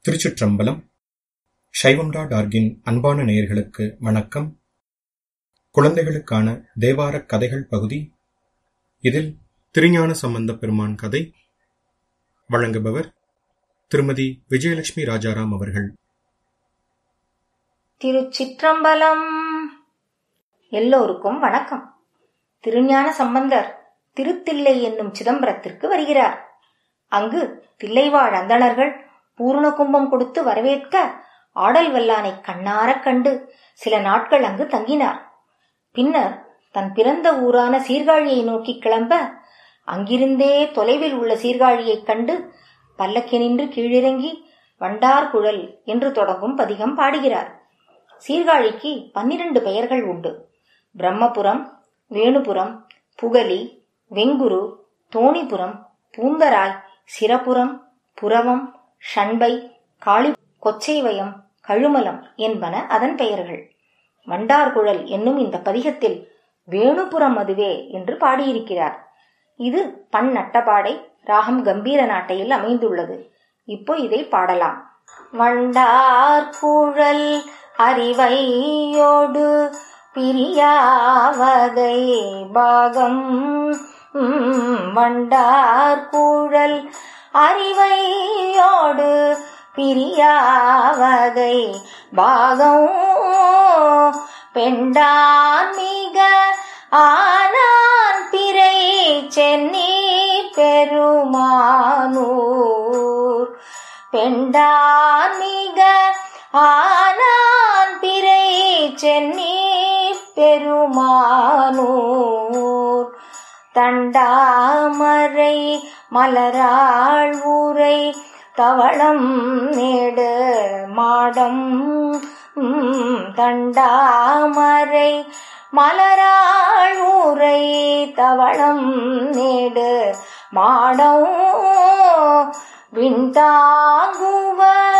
திருச்சிற்றம்பலம் சைவம்டா டார்கின் அன்பான நேயர்களுக்கு வணக்கம் குழந்தைகளுக்கான தேவாரக் கதைகள் பகுதி இதில் திருஞான சம்பந்த பெருமான் கதை வழங்குபவர் திருமதி விஜயலட்சுமி ராஜாராம் அவர்கள் திருச்சிற்றம்பலம் எல்லோருக்கும் வணக்கம் திருஞான சம்பந்தர் திருத்தில்லை என்னும் சிதம்பரத்திற்கு வருகிறார் அங்கு தில்லைவாழ் அந்தணர்கள் பூர்ண கும்பம் கொடுத்து வரவேற்க ஆடல் வல்லானை கண்ணாரக் கண்டு சில நாட்கள் அங்கு தங்கினார் பின்னர் தன் பிறந்த ஊரான சீர்காழியை நோக்கி கிளம்ப அங்கிருந்தே தொலைவில் உள்ள சீர்காழியைக் கண்டு பல்லக்கினின்று கீழிறங்கி வண்டார் குழல் என்று தொடங்கும் பதிகம் பாடுகிறார் சீர்காழிக்கு பன்னிரண்டு பெயர்கள் உண்டு பிரம்மபுரம் வேணுபுரம் புகலி வெங்குரு தோணிபுரம் பூந்தராய் சிரபுரம் புறவம் ஷண்பை காளி கொச்சைவயம் கழுமலம் என்பன அதன் பெயர்கள் வண்டார்குழல் என்னும் இந்த பதிகத்தில் வேணுபுரம் அதுவே என்று பாடியிருக்கிறார் இது பண் நட்டபாடை ராகம் கம்பீர நாட்டையில் அமைந்துள்ளது இப்போ இதை பாடலாம் வண்டார் குழல் அறிவையோடு பிரியாவதை பாகம் வண்டார் குழல் அறிவையோடு பிரியாவதை பாகம் பெண்டான் மிக ஆனான் பிறை சென்னி பெருமானூர் பெண்டான் மிக ஆனான் பிறை சென்னி பெருமானூர் தண்டாமரை மலராள் ஊரை தவளம் நேடு மாடம் தண்டாமரை மலராள் ஊரை தவளம் நேடு மாடம் விண்தாங்குவ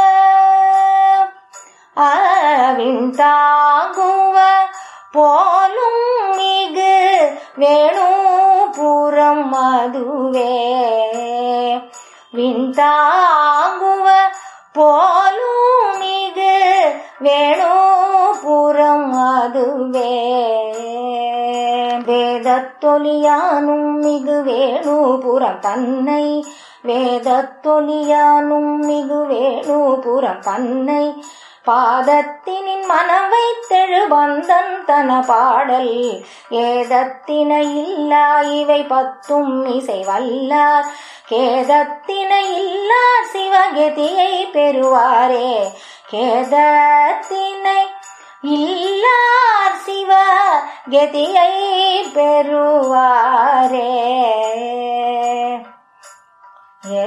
விண்தாங்குவ போலும் மிகு வேணுபுறம் அதுவே விண்தாங்குவ போலும் மிகு வேணுபுறம் அதுவே வேதத்தொலியானும் மிகு வேணுபுறம் தன்னை வேதத்தொலியானும் மிகு வேணுபுறம் தன்னை பாதத்தினின் மனம் வைத்தெழு பந்தன் தன பாடல் ஏதத்தின இல்லா இவை பத்தும் இசை வல்லார் கேதத்தின இல்லா சிவகதியை பெறுவாரே கேதத்தினை இல்லார் சிவ கதியை பெறுவாரே ஏ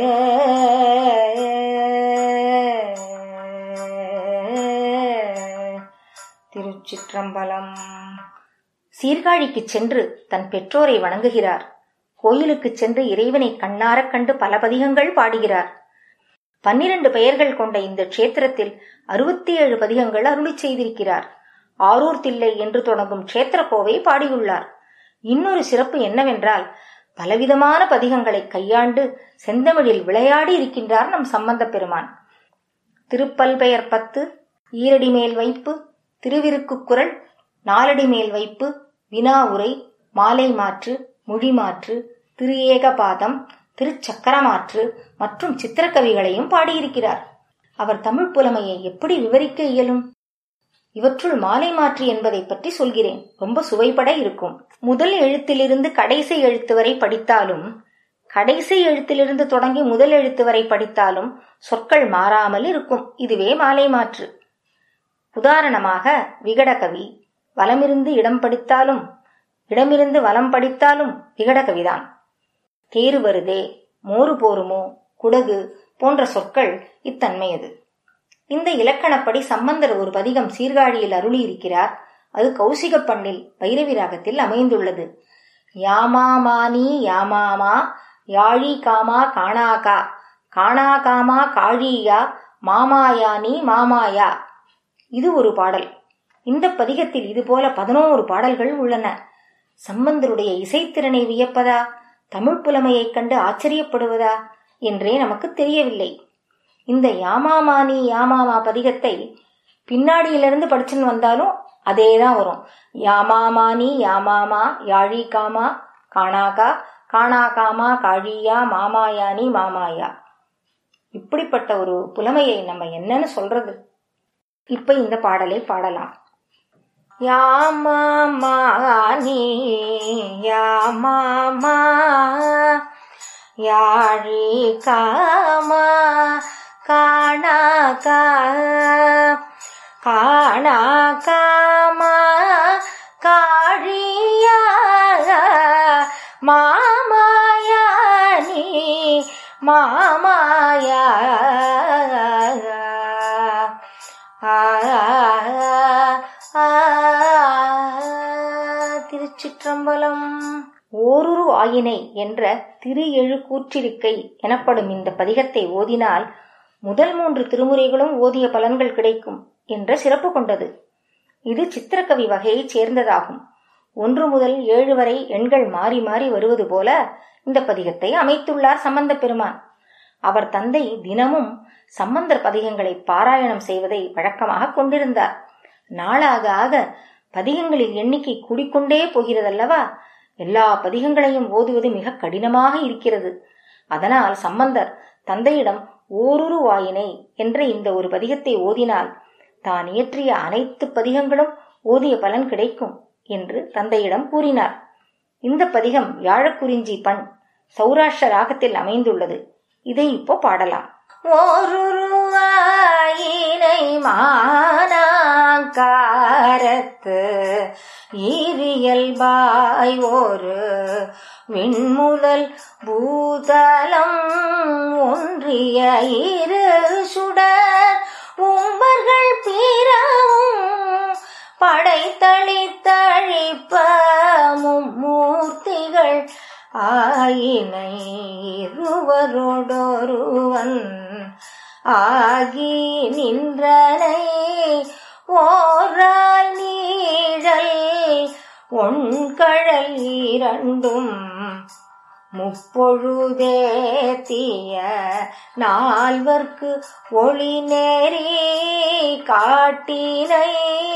திருச்சிற்றம்பலம் சீர்காழிக்கு சென்று தன் பெற்றோரை வணங்குகிறார் கோயிலுக்கு சென்று இறைவனை கண்ணாரக் கண்டு பல பதிகங்கள் பாடுகிறார் பன்னிரண்டு பெயர்கள் கொண்ட இந்த க்ஷேத்திரத்தில் அறுபத்தி ஏழு பதிகங்கள் அருளி செய்திருக்கிறார் ஆரூர் தில்லை என்று தொடங்கும் க்ஷேத்திர கோவை பாடியுள்ளார் இன்னொரு சிறப்பு என்னவென்றால் பலவிதமான பதிகங்களை கையாண்டு செந்தமிழில் விளையாடி இருக்கின்றார் நம் சம்பந்த பெருமான் திருப்பல்பெயர் பத்து ஈரடி மேல் வைப்பு திருவிருக்குக்குரல் நாலடி மேல் வைப்பு வினா உரை மாலை மாற்று மொழி மாற்று திரு ஏகபாதம் திருச்சக்கரமாற்று மற்றும் சித்திரக்கவிகளையும் பாடியிருக்கிறார் அவர் தமிழ் புலமையை எப்படி விவரிக்க இயலும் இவற்றுள் மாலை மாற்று என்பதை பற்றி சொல்கிறேன் ரொம்ப சுவைபட இருக்கும் முதல் எழுத்திலிருந்து கடைசி எழுத்து வரை படித்தாலும் கடைசி எழுத்திலிருந்து தொடங்கி முதல் எழுத்து வரை படித்தாலும் சொற்கள் மாறாமல் இருக்கும் இதுவே மாலை மாற்று உதாரணமாக விகடகவி வலமிருந்து இடம் படித்தாலும் இடமிருந்து வலம் படித்தாலும் விகடகவிதான் தேரு வருதே மோரு போருமோ குடகு போன்ற சொற்கள் இத்தன்மையது இந்த இலக்கணப்படி சம்பந்தர் ஒரு பதிகம் சீர்காழியில் அருளி இருக்கிறார் அது கௌசிக பண்ணில் பைரவி ராகத்தில் அமைந்துள்ளது யாமாமானி யாமாமா யாழி காமா காணாகா காணாகாமா காழியா மாமாயானி மாமாயா இது ஒரு பாடல் இந்த பதிகத்தில் இதுபோல பதினோரு பாடல்கள் உள்ளன சம்பந்தருடைய இசைத்திறனை வியப்பதா தமிழ் புலமையைக் கண்டு ஆச்சரியப்படுவதா என்றே நமக்கு தெரியவில்லை இந்த யாமாமானி யாமாமா பதிகத்தை பின்னாடியிலிருந்து படிச்சுன்னு வந்தாலும் அதே தான் வரும் யாமாமானி யாமாமா யாழி காமா காணாகா காணா காமா காழியா மாமாயானி மாமாயா இப்படிப்பட்ட ஒரு புலமையை நம்ம என்னன்னு சொல்றது இப்ப இந்த பாடலை பாடலாம் யாமாமானி யாமாமா யாழி காமா காணா கா காணா காமா காழியா மாமாயானி மாமாயா ஆ, ஆ, திருச்சிற்றம்பலம் ஓருரு ஆயினை என்ற திரு எழு கூற்றிருக்கை எனப்படும் இந்த பதிகத்தை ஓதினால் முதல் மூன்று திருமுறைகளும் ஓதிய பலன்கள் கிடைக்கும் என்ற சிறப்பு கொண்டது இது சித்திரக்கவி வகையைச் சேர்ந்ததாகும் ஒன்று முதல் ஏழு வரை எண்கள் மாறி மாறி வருவது போல இந்த பதிகத்தை அமைத்துள்ளார் சம்பந்த பெருமான் அவர் தந்தை தினமும் சம்பந்தர் பதிகங்களை பாராயணம் செய்வதை வழக்கமாக கொண்டிருந்தார் நாளாக ஆக பதிகங்களின் எண்ணிக்கை கூடிக்கொண்டே போகிறதல்லவா எல்லா பதிகங்களையும் ஓதுவது மிக கடினமாக இருக்கிறது அதனால் சம்பந்தர் தந்தையிடம் ஓருரு வாயினை என்ற இந்த ஒரு பதிகத்தை ஓதினால் தான் இயற்றிய அனைத்து பதிகங்களும் ஓதிய பலன் கிடைக்கும் என்று தந்தையிடம் கூறினார் இந்த பதிகம் யாழக்குறிஞ்சி பண் சௌராஷ்டிர ராகத்தில் அமைந்துள்ளது இதை இப்போ பாடலாம் ஓருருவாயினை மானாங்காரத்து ஈரியல்பாய் ஒரு விண்முதல் பூதலம் ஒன்றிய இரு சுடர் உம்பர்கள் பிறவும் படைத்தளித்தழிப்ப மும்மூர்த்திகள் ஆயினை இருவரோடொருவன் ஆகி நின்றனை ஓரால் நீழல் ஒண்கழல் இரண்டும் முப்பொழுதேத்திய நால்வர்க்கு ஒளி நேரி காட்டினை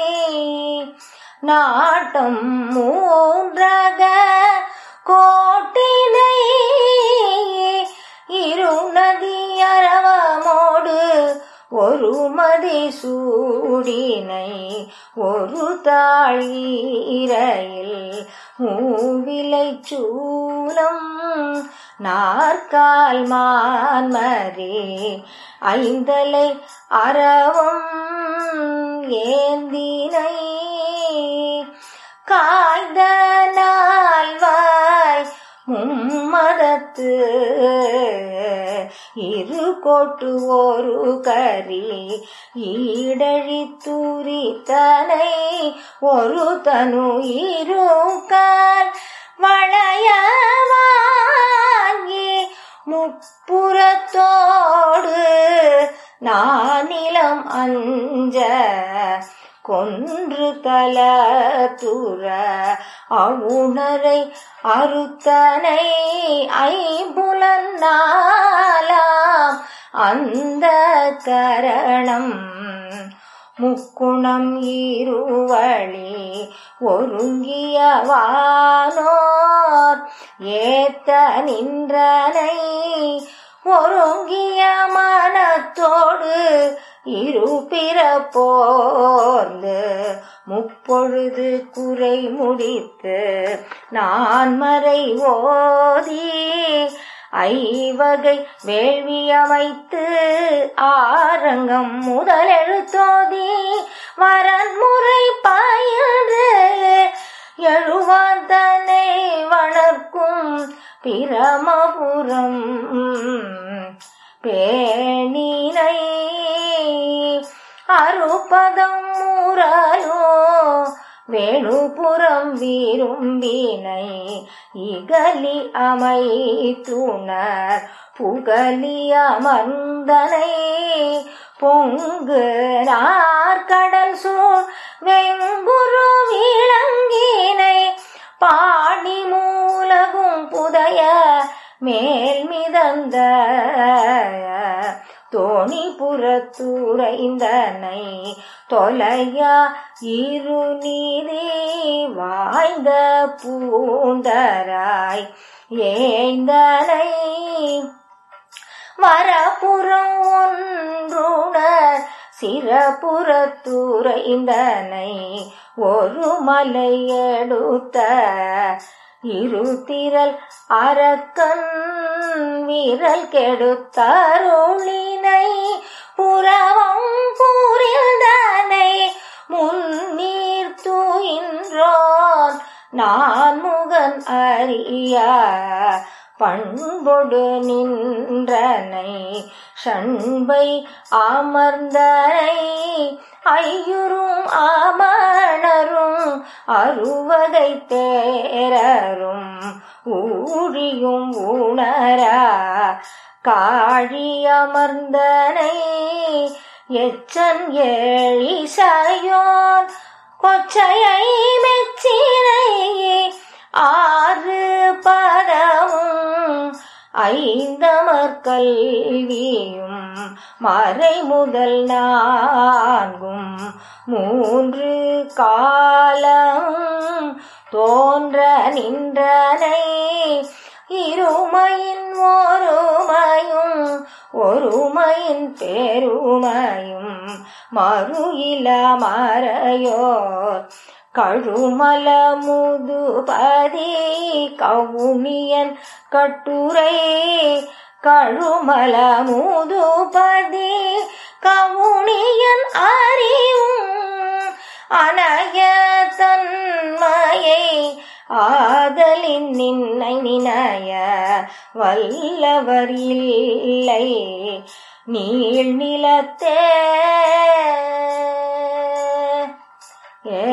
நாட்டம் மூன்றக கோட்டினை இரு நதி அரவமோடு ஒரு மதி சூடினை ஒரு தாழீரையில் மூவிலை சூலம் நாற்கால் மான்மரே ஐந்தலை அறவும் ஏந்தினை காய்ந்த நால்வாய் மும்மதத்து இரு கோட்டு ஒரு கரி ஈடழி தூரித்தனை ஒரு தனு இருக்கால் வளைய வாங்கி முப்புறத்தோடு நானிலம் அஞ்ச கொன்று தல துற அவுணரை அறுத்தனை ஐம்புலன்னாலாம் அந்த கரணம் முக்குணம் இருவழி ஒருங்கியவானோர் ஏத்த நின்றனை ஒருங்கிய மனத்தோடு இருபிற போர்ந்து முப்பொழுது குறை முடித்து நான் மறை ஓதி ஐவகை வேள்வி அமைத்து ஆரங்கம் முதலெழுத்தோதி வரன்முறை பயின்று எழுவாந்தனை வளர்க்கும் பிரமபுரம் பேணினை அறுபதம் முரலோ வேணுபுறம் விரும்பினை இகலி அமைத்துணர் புகலி அமர்ந்தனை பொங்கு நாற்கடல் சூழ் வெங்குரு விளங்கினை பாடி மூலகும் புதைய மேல் மிதந்த தோணி புறத்துறைந்தனை தொலையா இருநீதி வாய்ந்த பூந்தராய் ஏந்தனை வரப்புறம் ஒன்றுணர் சிறப்புறத்துறைந்தனை ஒரு மலை எடுத்த இருதிரல் அரக்கன் வீரல் கெடுத்தருளினை புறவம் புரிந்தனை முன்னீர் தூயின்றோன் நான் முகன் அறிய பண்பொடு நின்றனை ஷண்பை அமர்ந்தனை ஐயுறும் அமணரும் அறுவகை தேரரும் ஊழியும் உணரா காழி அமர்ந்தனை எச்சன் ஏழிசையோன் கொச்சையை மெச்சினை ஆறு பதமும் ஐந்தமர் கல்வியும் மறை முதல் நான்கும் மூன்று காலம் தோன்ற நின்றனை இருமையின் ஒருமையும் ஒருமையின் பெருமையும் மறு இல மறையோர் கழுமல முதுபதி கவுனியன் கட்டுரை கழுமல முதுபதி கவுனியன் அறிவும் அனய தன்மையை ஆதலின் நின்னை நினைய வல்லவர் இல்லை நீள் நிலத்தே ஏ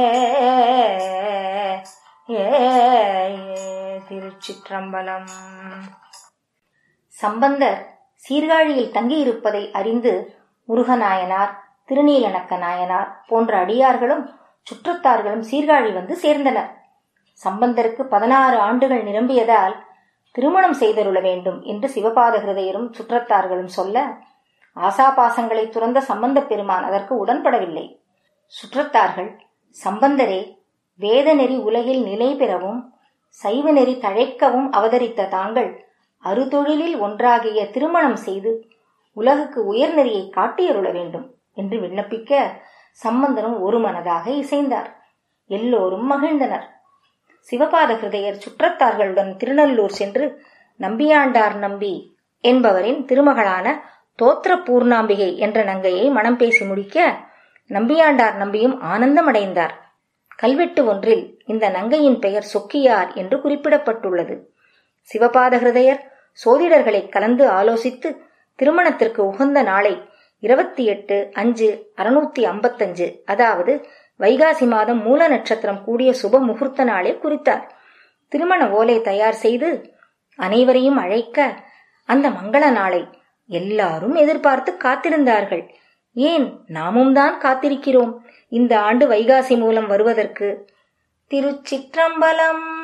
ஏ திருச்சிற்றம்பலம் சம்பந்தர் சீர்காழியில் தங்கியிருப்பதை அறிந்து முருகநாயனார் திருநீலனக்க நாயனார் போன்ற அடியார்களும் சுற்றத்தார்களும் சீர்காழி வந்து சேர்ந்தனர் சம்பந்தருக்கு பதினாறு ஆண்டுகள் நிரம்பியதால் திருமணம் செய்தருள வேண்டும் என்று சிவபாத ஹிருதயரும் சுற்றத்தார்களும் சொல்ல ஆசாபாசங்களை துறந்த சம்பந்த பெருமான் அதற்கு உடன்படவில்லை சுற்றத்தார்கள் சம்பந்தரே வேத நெறி உலகில் நிலை பெறவும் சைவ நெறி தழைக்கவும் அவதரித்த தாங்கள் அறுதொழிலில் ஒன்றாகிய திருமணம் செய்து உலகுக்கு உயர்நெறியை காட்டியருள வேண்டும் என்று விண்ணப்பிக்க சம்பந்தனும் ஒரு மனதாக இசைந்தார் எல்லோரும் மகிழ்ந்தனர் சிவபாத ஹிருதயர் சுற்றத்தார்களுடன் திருநல்லூர் சென்று நம்பியாண்டார் நம்பி என்பவரின் திருமகளான தோத்திர பூர்ணாம்பிகை என்ற நங்கையை மனம் பேசி முடிக்க நம்பியாண்டார் நம்பியும் ஆனந்தமடைந்தார் கல்வெட்டு ஒன்றில் இந்த நங்கையின் பெயர் சொக்கியார் என்று குறிப்பிடப்பட்டுள்ளது சிவபாத ஹிருதயர் சோதிடர்களை கலந்து ஆலோசித்து திருமணத்திற்கு உகந்த நாளை இருபத்தி எட்டு அஞ்சு அறுநூத்தி ஐம்பத்தஞ்சு அதாவது வைகாசி மாதம் மூல நட்சத்திரம் கூடிய சுப முகூர்த்த நாளை குறித்தார் திருமண ஓலை தயார் செய்து அனைவரையும் அழைக்க அந்த மங்கள நாளை எல்லாரும் எதிர்பார்த்து காத்திருந்தார்கள் ஏன் நாமும் தான் காத்திருக்கிறோம் இந்த ஆண்டு வைகாசி மூலம் வருவதற்கு திருச்சிற்றம்பலம்